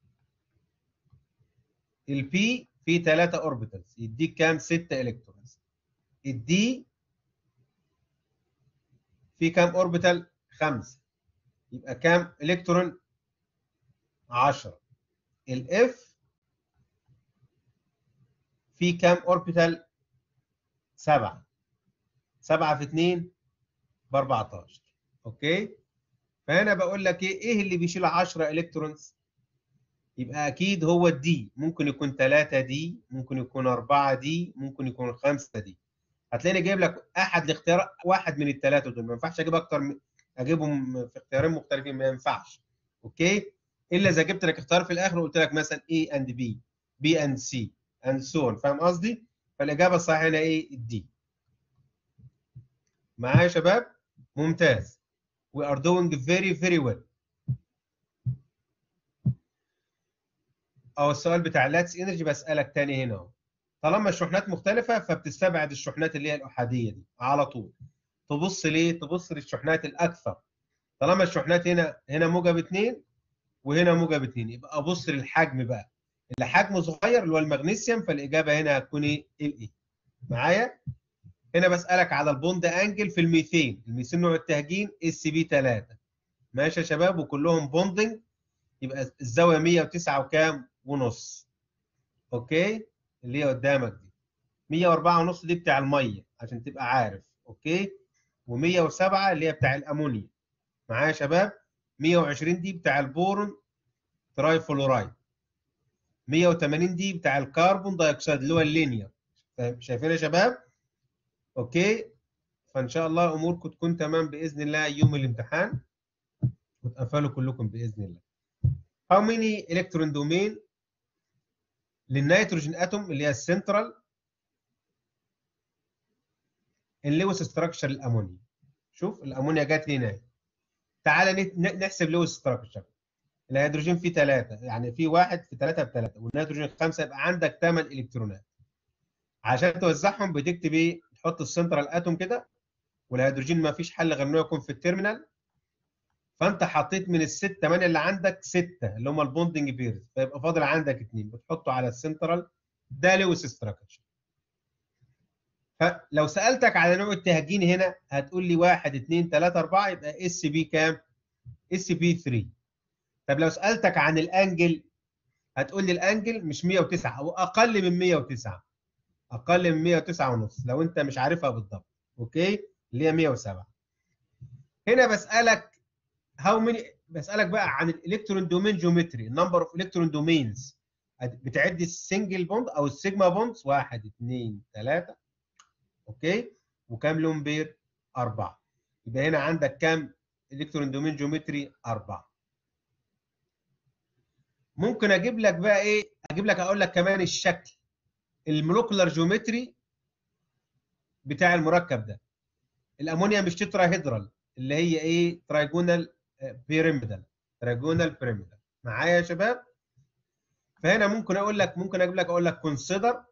البي فيه ثلاثه اوربيتالز يديك كام 6 الكترونز الدي في كام اوربيتال؟ خمسة يبقى كام الكترون؟ 10 الاف في كام اوربيتال؟ سبعة سبعة في اتنين ب 14 اوكي فهنا بقول لك ايه ايه اللي بيشيل 10 الكترونز؟ يبقى اكيد هو الدي ممكن يكون 3 دي ممكن يكون 4 دي ممكن يكون 5 دي هتلاقيني جايب لك احد الاختيار واحد من الثلاثه دول ما ينفعش اجيب اكتر من اجيبهم في اختيارين مختلفين ما ينفعش اوكي الا اذا جبت لك اختيار في الاخر وقلت لك مثلا A and B B and C and so on فاهم قصدي؟ فالاجابه الصحيحه هنا ايه؟ الدي معايا يا شباب؟ ممتاز we are doing very very well او السؤال بتاع لاتس انرجي بسالك تاني هنا اهو طالما الشحنات مختلفة فبتستبعد الشحنات اللي هي الأحادية دي على طول. تبص ليه؟ تبص للشحنات الأكثر. طالما الشحنات هنا هنا موجب 2 وهنا موجب 2 يبقى أبص للحجم بقى. اللي حجمه صغير اللي هو المغنيسيوم فالإجابة هنا هتكون إيه؟ الإيه. معايا؟ هنا بسألك على البوند أنجل في الميثين، الميثين نوع التهجين اس بي 3. ماشي يا شباب وكلهم بوندنج يبقى الزاوية 109 وكام؟ ونص. أوكي؟ اللي هي قدامك دي 104 ونص دي بتاع الميه عشان تبقى عارف اوكي و107 اللي هي بتاع الامونيا معايا يا شباب 120 دي بتاع البورون تراي فلورايد 180 دي بتاع الكربون دايوكسيد اللي هو اللينير شايفين يا شباب اوكي فان شاء الله اموركم تكون تمام باذن الله يوم الامتحان وتقفلوا كلكم باذن الله how many electron domain للنيتروجين اتوم اللي هي السنترال اللويس ستراكشر الامونيا شوف الامونيا جت هنا تعالى نحسب لويس ستراكشر الهيدروجين فيه ثلاثة يعني في واحد في ثلاثة بثلاثة والنيتروجين خمسة يبقى عندك ثمان الكترونات عشان توزعهم بتكتب ايه؟ تحط السنترال اتوم كده والهيدروجين ما فيش حل غير انه يكون في التيرمينال فانت حطيت من الست 8 اللي عندك سته اللي هم البوندنج بيرز فيبقى فاضل عندك اثنين بتحطه على السنترال ده لويس ستراكشر فلو سالتك على نوع التهجين هنا هتقول لي 1 2 3 4 يبقى اس بي كام؟ اس بي 3 طب لو سالتك عن الانجل هتقول لي الانجل مش 109 او اقل من 109 اقل من 109 ونص لو انت مش عارفها بالضبط اوكي اللي هي 107 هنا بسالك هاو ماني بسالك بقى عن الالكترون دومين جيومتري نمبر اوف الكترون دومينز بتعد السنجل بوند او السيجما بوندز 1 2 3 اوكي وكام لون بير؟ أربعة يبقى هنا عندك كام الكترون دومين جيومتري؟ أربعة ممكن اجيب لك بقى ايه اجيب لك اقول لك كمان الشكل المولكولار جيومتري بتاع المركب ده الامونيا مش تتراهيدرال اللي هي ايه ترايجونال بيراميدال ترايجونال بيراميدال معايا يا شباب فهنا ممكن اقول لك ممكن اجيب لك اقول لك كونسيدر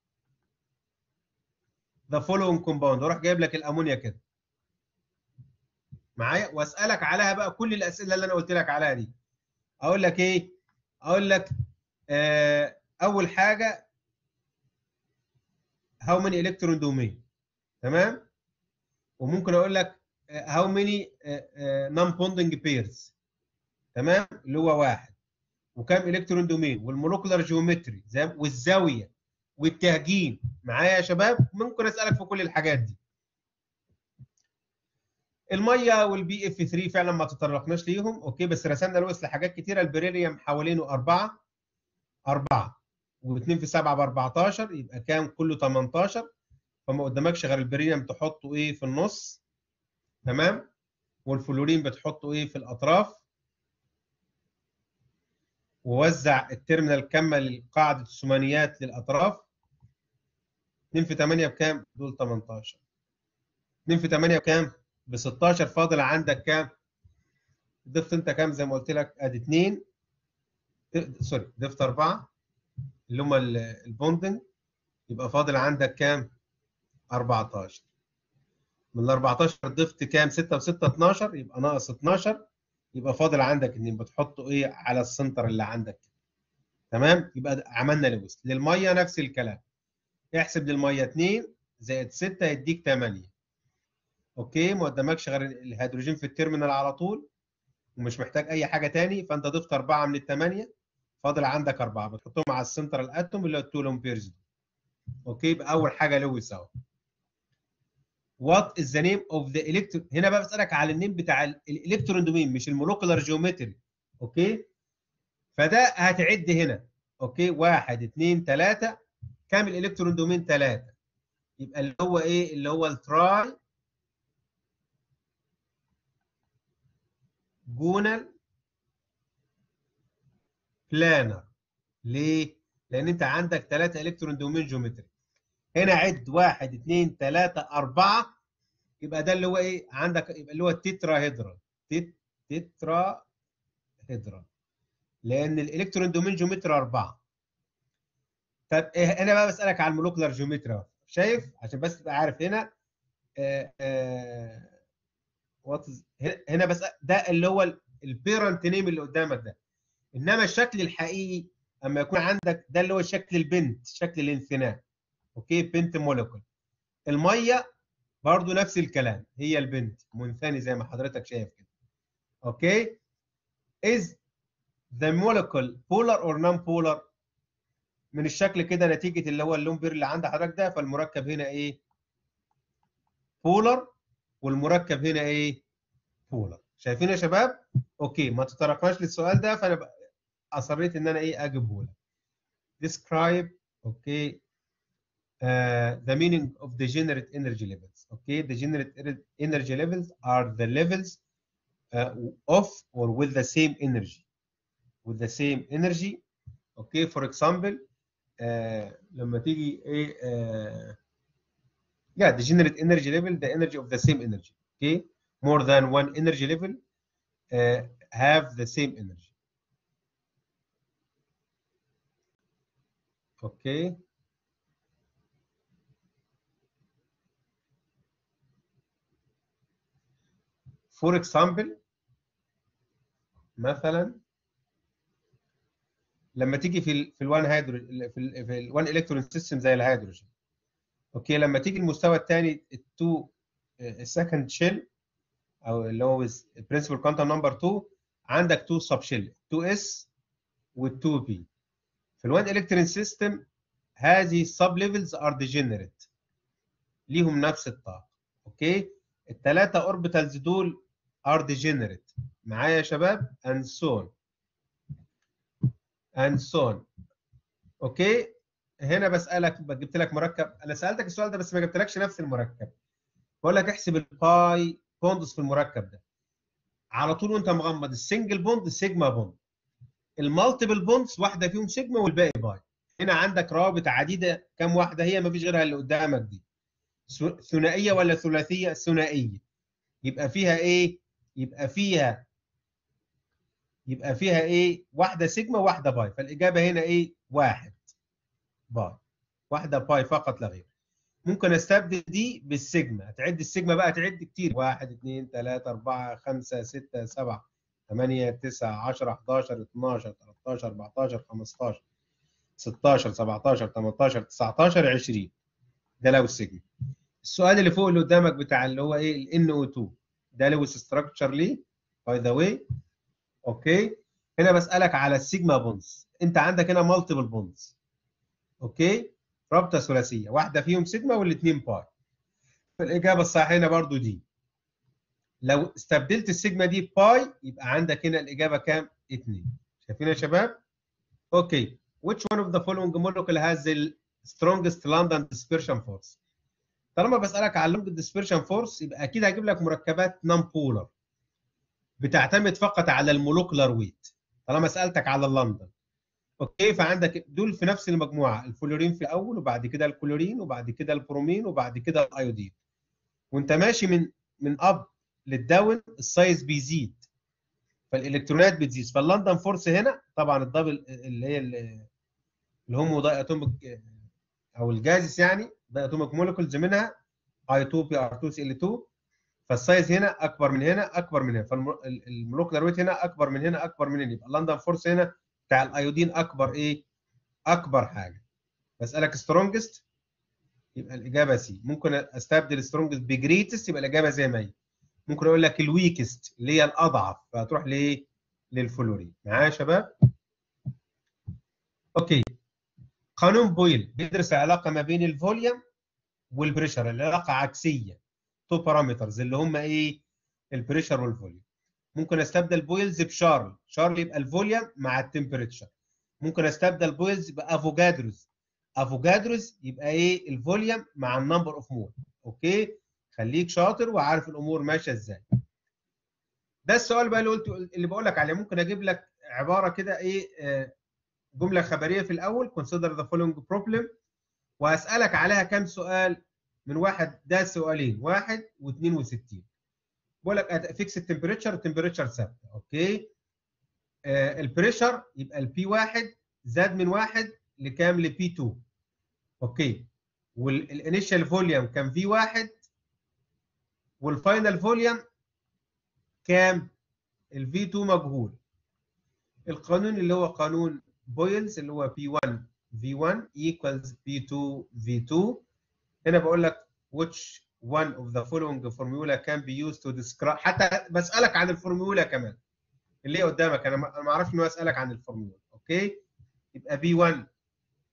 ذا فولوينج كومباوند واروح جايب لك الامونيا كده معايا واسالك عليها بقى كل الاسئله اللي انا قلت لك عليها دي اقول لك ايه اقول لك آه اول حاجه هاو ماني الكترون دومين تمام وممكن اقول لك هاو ماني نون بوندنج بيرز تمام اللي هو واحد وكم الكترون دومين والمولكولار جيومتري والزاويه والتهجين معايا يا شباب ممكن اسالك في كل الحاجات دي الميه والبي اف 3 فعلا ما تطرقناش ليهم اوكي بس رسمنا لويس لحاجات كتيره البريليوم حوالينه أربعة أربعة و2 في 7 ب 14 يبقى كام كله 18 فما قدامكش غير البريليوم تحطه ايه في النص تمام والفلورين بتحطه ايه في الاطراف ووزع التيرمينال كمل قاعده الثمانيات للاطراف 2 في 8 بكام؟ دول 18 2 في 8 بكام؟ ب 16 فاضل عندك كام؟ ضفت انت كام زي ما قلت لك ادي 2 سوري ضفت 4 اللي هم البوندنج يبقى فاضل عندك كام؟ 14 من ال 14 ضفت كام؟ 6 و6 12 يبقى ناقص 12 يبقى فاضل عندك اتنين بتحطه ايه على السنتر اللي عندك تمام؟ يبقى عملنا لويست للميه نفس الكلام احسب للميه 2 زائد 6 يديك 8 اوكي ما قدامكش غير الهيدروجين في التيرمينال على طول ومش محتاج اي حاجه تاني فانت ضفت 4 من الثمانيه فاضل عندك 4 بتحطهم على السنترال اتوم اللي هو التولوم بيرز اوكي يبقى اول حاجه لويس اهو وات از ذا نيم اوف ذا الكترون هنا بقى بسالك على النيم بتاع الالكترون دومين مش المولكولار جيومتري اوكي فده هتعد هنا اوكي 1 2 3 كام الالكترون دومين 3 يبقى اللي هو ايه اللي هو التراي جونال بلانر ليه؟ لان انت عندك 3 الكترون دومين جيومتري هنا عد 1 2 3 4 يبقى ده اللي هو ايه عندك يبقى اللي هو التترا هيدرال تترا هيدرال لان الالكترون دومين جيومتري 4 طب انا بقى بسالك على المولكولار جيومتري شايف عشان بس تبقى عارف هنا آآ آآ هنا بس ده اللي هو البيرنت نيم اللي قدامك ده انما الشكل الحقيقي اما يكون عندك ده اللي هو شكل البنت شكل الانثناء اوكي بنت مولكول الميه برضو نفس الكلام هي البنت منثني زي ما حضرتك شايف كده اوكي is the molecule polar or non polar من الشكل كده نتيجه اللي هو اللون بير اللي عند حضرتك ده فالمركب هنا ايه بولر والمركب هنا ايه بولر شايفين يا شباب اوكي ما تطرقناش للسؤال ده فانا اصريت ان انا ايه اجيبه لك describe اوكي uh, the meaning of degenerate energy levels okay degenerate energy levels are the levels uh, of or with the same energy with the same energy okay for example uh, لما تيجي ايه uh, yeah degenerate energy level the energy of the same energy okay more than one energy level uh, have the same energy okay for example مثلا لما تيجي في ال في الوان هيدروجين في ال في الوان الكترون سيستم زي الهيدروجين اوكي لما تيجي المستوى الثاني التو السكند شيل او اللي هو برنسبل كوانتم نمبر 2 عندك 2 سب شيل 2 اس وال2 بي في الوان الكترون سيستم هذه السب ليفلز ار ديجنريت ليهم نفس الطاقه اوكي الثلاثه اوربيتالز دول ار ديجنريت معايا يا شباب and so on and so on اوكي هنا بسالك جبت لك مركب انا سالتك السؤال ده بس ما جبتلكش نفس المركب بقول لك احسب الباي بوندز في المركب ده على طول وانت مغمض السنجل بوند سيجما بوند المالتيبل بوندز واحده فيهم سيجما والباقي باي هنا عندك روابط عديده كم واحده هي ما فيش غيرها اللي قدامك دي ثنائيه ولا ثلاثيه ثنائيه يبقى فيها ايه يبقى فيها يبقى فيها ايه واحده سيجما واحده باي فالاجابه هنا ايه واحد باي واحده باي فقط لا غير ممكن استبدل دي بالسيجما تعد السيجما بقى تعد كتير 1 2 3 4 5 6 7 8 9 10 11 12 13 14 15 16 17 18 19 20 ده لو السيجما السؤال اللي فوق اللي قدامك بتاع اللي هو ايه ال NO2 ده لويس ستراكشر ليه باي ذا واي اوكي هنا بسالك على السيجما بونز انت عندك هنا مالتيبل بونز اوكي رابطه ثلاثيه واحده فيهم سيجما والاثنين باي فالاجابه الصحيحه هنا برضو دي لو استبدلت السيجما دي باي يبقى عندك هنا الاجابه كام 2 شايفين يا شباب اوكي which one of the following molecule has the strongest London dispersion force طالما بسالك على اللونج ديسبيرشن فورس يبقى اكيد هجيب لك مركبات نون بولر بتعتمد فقط على المولوكولار ويت طالما سالتك على اللندن اوكي فعندك دول في نفس المجموعه الفلورين في الاول وبعد كده الكلورين وبعد كده البرومين وبعد كده الايودين وانت ماشي من من اب للداون السايز بيزيد فالالكترونات بتزيد فاللندن فورس هنا طبعا الدبل اللي هي الهومو داي اتوميك او الجازس يعني ده اتوميك مولكيولز منها اي 2 بي ار 2 سي ال 2 فالسايز هنا اكبر من هنا اكبر من هنا فالمولكيولار ويت هنا اكبر من هنا اكبر من هنا يبقى اللندن فورس هنا بتاع الايودين اكبر ايه؟ اكبر حاجه بسالك سترونجست يبقى الاجابه سي ممكن استبدل سترونجست بجريتست يبقى الاجابه زي ما هي ممكن اقول لك الويكست اللي هي الاضعف فهتروح لايه؟ للفلورين معايا يا شباب؟ اوكي قانون بويل بيدرس العلاقه ما بين الفوليوم والبريشر العلاقه عكسيه تو بارامترز اللي هم ايه البريشر والفوليوم ممكن استبدل بويلز بشارل شارل يبقى الفوليوم مع التمبريتشر ممكن استبدل بويلز بافوجادروز افوجادروز يبقى ايه الفوليوم مع النمبر اوف مول اوكي خليك شاطر وعارف الامور ماشيه ازاي ده السؤال بقى اللي قلت اللي بقول لك عليه ممكن اجيب لك عباره كده ايه آه جمله خبريه في الاول consider the following problem وهسالك عليها كام سؤال من واحد ده سؤالين واحد و62 بقول لك فيكس التمبريتشر التمبريتشر ثابته اوكي آه البريشر يبقى البي واحد زاد من واحد لكام لبي 2 اوكي والانيشال فوليوم كان في واحد والفاينل فوليوم كام الفي 2 مجهول القانون اللي هو قانون بويلز اللي هو P1 V1 equals P2 V2 هنا بقول لك which one of the following formula can be used to describe حتى بسألك عن الفورمولا كمان اللي هي قدامك انا ما اعرفش ان هو اسالك عن الفورمولا اوكي يبقى B1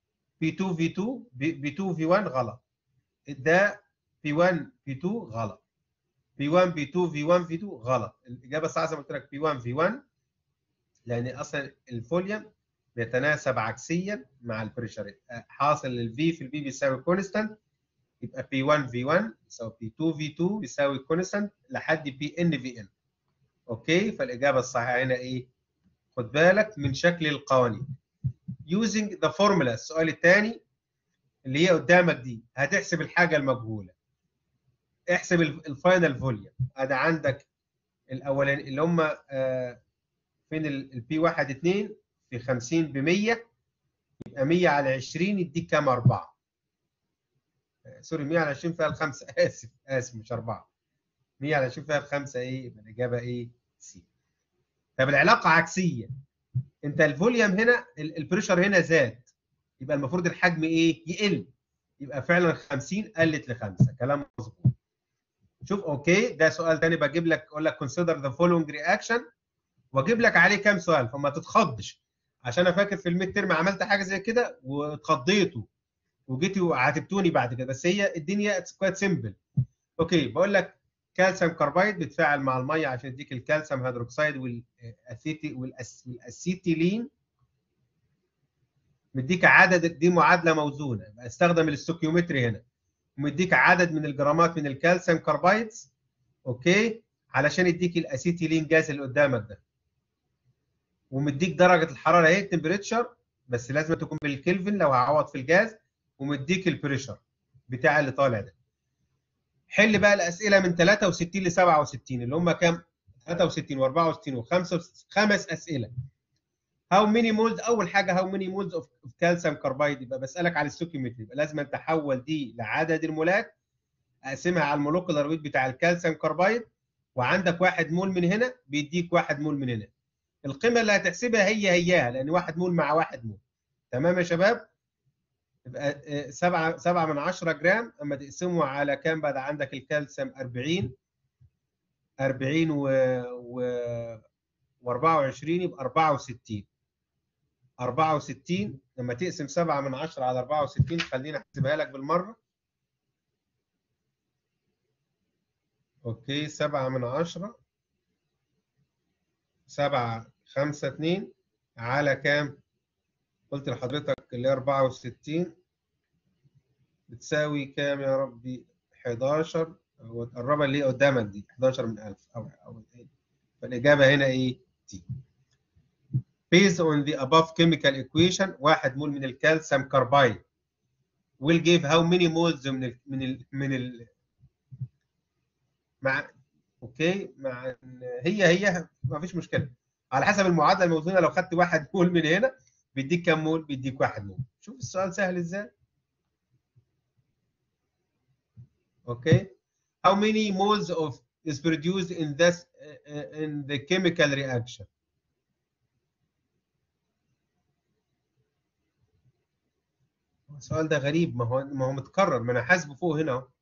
بي 2 في 2 بي 2 في 1 غلط ده بي 1 في 2 غلط بي 1 بي 2 في 1 في 2 غلط الاجابه الصح زي ما قلت لك بي 1 في 1 لان اصلا الفوليوم بيتناسب عكسيا مع البريشر حاصل الفي في البي بيساوي كونستانت يبقى بي 1 في 1 يساوي بي 2 في 2 بيساوي كونستانت لحد بي ان في ان اوكي فالاجابه الصحيحه هنا ايه خد بالك من شكل القوانين using the formula السؤال الثاني اللي هي قدامك دي هتحسب الحاجه المجهوله احسب الفاينل فوليوم ادي عندك الاولاني اللي هم آه فين البي 1 2 في 50 ب 100 يبقى 100 على 20 يديك كام 4 آه سوري 100 على 20 فيها الخمسه اسف اسف مش 4 100 على 20 فيها الخمسه ايه يبقى الاجابه ايه سي طب العلاقه عكسيه انت الفوليوم هنا البريشر هنا زاد يبقى المفروض الحجم ايه يقل يبقى فعلا 50 قلت لخمسه كلام مظبوط شوف اوكي ده سؤال تاني بجيب لك اقول لك consider the following reaction واجيب لك عليه كام سؤال فما تتخضش عشان انا فاكر في الميد ترم عملت حاجه زي كده واتخضيتوا وجيتوا وعاتبتوني بعد كده بس هي الدنيا كويت سيمبل اوكي بقول لك كالسيوم كاربايد بيتفاعل مع الميه عشان يديك الكالسيوم هيدروكسيد والاسيتي والاسيتيلين مديك عدد دي معادله موزونه يبقى استخدم الاستوكيومتري هنا ومديك عدد من الجرامات من الكالسيوم كاربايدز اوكي علشان يديك الاسيتيلين جاز اللي قدامك ده ومديك درجه الحراره اهي التمبريتشر بس لازم تكون بالكلفن لو هعوض في الجاز ومديك البريشر بتاع اللي طالع ده حل بقى الاسئله من 63 ل 67 اللي هم كام 63 و64 و65 خمس اسئله هاو ميني مولز اول حاجه هاو ميني مولز اوف كالسيوم كاربايد يبقى بسالك على الستوكيومتري يبقى لازم تحول دي لعدد المولات اقسمها على المولكولار ويت بتاع الكالسيوم كاربايد وعندك واحد مول من هنا بيديك واحد مول من هنا القيمه اللي هتحسبها هي هياها لان واحد مول مع واحد مول تمام يا شباب يبقى 7 7 من 10 جرام اما تقسمه على كام بقى عندك الكالسيوم 40 40 و, و... و24 يبقى 64 64 لما تقسم 7 من 10 على 64 خليني احسبها لك بالمره اوكي 7 من 10 7 5 2 على كام؟ قلت لحضرتك اللي هي 64 بتساوي كام يا ربي 11 هو تقربها اللي هي قدامك دي 11 من 1000 او او فالاجابه هنا ايه؟ تي based on the above chemical equation واحد مول من الكالسيوم كاربايد will give how many moles من ال من ال من ال مع اوكي مع هي هي ما فيش مشكله على حسب المعادله الموزونه لو خدت واحد مول من هنا بيديك كام مول؟ بيديك واحد مول شوف السؤال سهل ازاي اوكي how many moles of is produced in this uh, in the chemical reaction السؤال ده غريب ما هو ما هو متكرر ما انا حاسبه فوق هنا اهو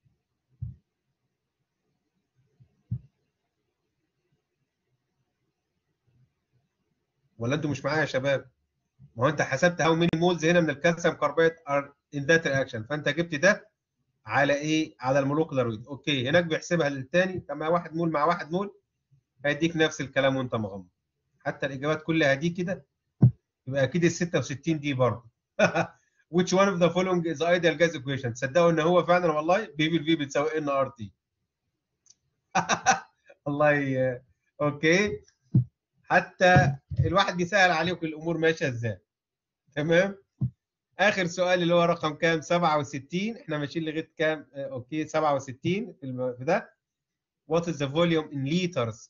ولا انتوا مش معايا يا شباب؟ ما هو انت حسبت هاو ميني مولز هنا من الكالسيوم كاربايد ار ان ذات رياكشن فانت جبت ده على ايه؟ على المولوكولار ويت اوكي هناك بيحسبها للثاني طب ما واحد مول مع واحد مول هيديك نفس الكلام وانت مغمض حتى الاجابات كلها دي كده يبقى اكيد ال 66 دي برضه which one of the following is ideal gas equation تصدقوا ان هو فعلا والله بي في الفي بتساوي ان ار تي الله ي... اوكي حتى الواحد بيسال عليكم الامور ماشيه ازاي تمام اخر سؤال اللي هو رقم كام 67 احنا ماشيين لغايه كام اوكي 67 في ده what is the volume in liters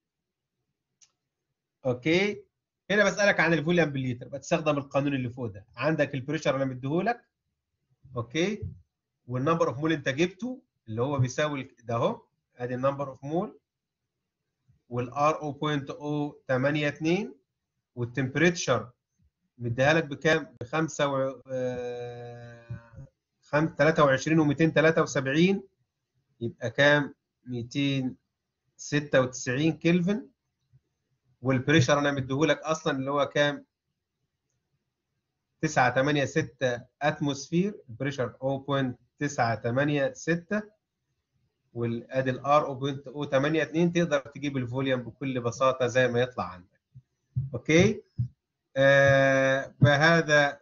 اوكي هنا بسالك عن الفوليوم بالليتر بتستخدم القانون اللي فوق ده عندك البريشر انا مديهولك اوكي والنمبر اوف مول انت جبته اللي هو بيساوي ده اهو ادي النمبر اوف مول والار 0.082 والتمبريتشر مديها لك بكام؟ ب 5 و 23 و273 يبقى كام؟ 296 كلفن والبريشر انا مديهولك اصلا اللي هو كام؟ 986 اتموسفير بريشر 0.986 والادي الار 0.082 تقدر تجيب الفوليوم بكل بساطه زي ما يطلع عندك اوكي آه بهذا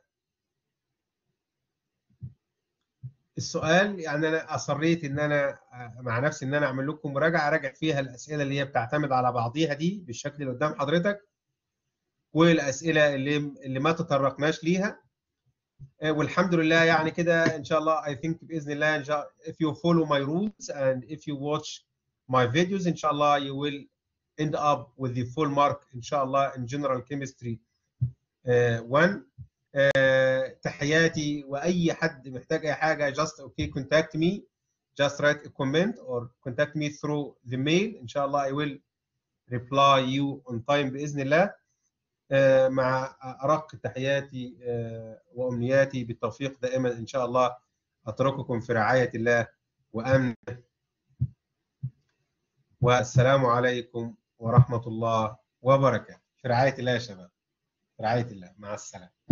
السؤال يعني انا اصريت ان انا مع نفسي ان انا اعمل لكم مراجعه اراجع فيها الاسئله اللي هي بتعتمد على بعضيها دي بالشكل اللي قدام حضرتك والاسئله اللي اللي ما تطرقناش ليها والحمد لله يعني كده ان شاء الله I think باذن الله إن شاء if you follow my rules and if you watch my videos ان شاء الله you will end up with the full mark ان شاء الله in general chemistry 1 uh, تحياتي واي حد محتاج اي حاجه just okay contact me just write a comment or contact me through the mail ان شاء الله I will reply you on time باذن الله مع ارق تحياتي وامنياتي بالتوفيق دائما ان شاء الله اترككم في رعايه الله وامنه والسلام عليكم ورحمه الله وبركاته في رعايه الله يا شباب في رعايه الله مع السلامه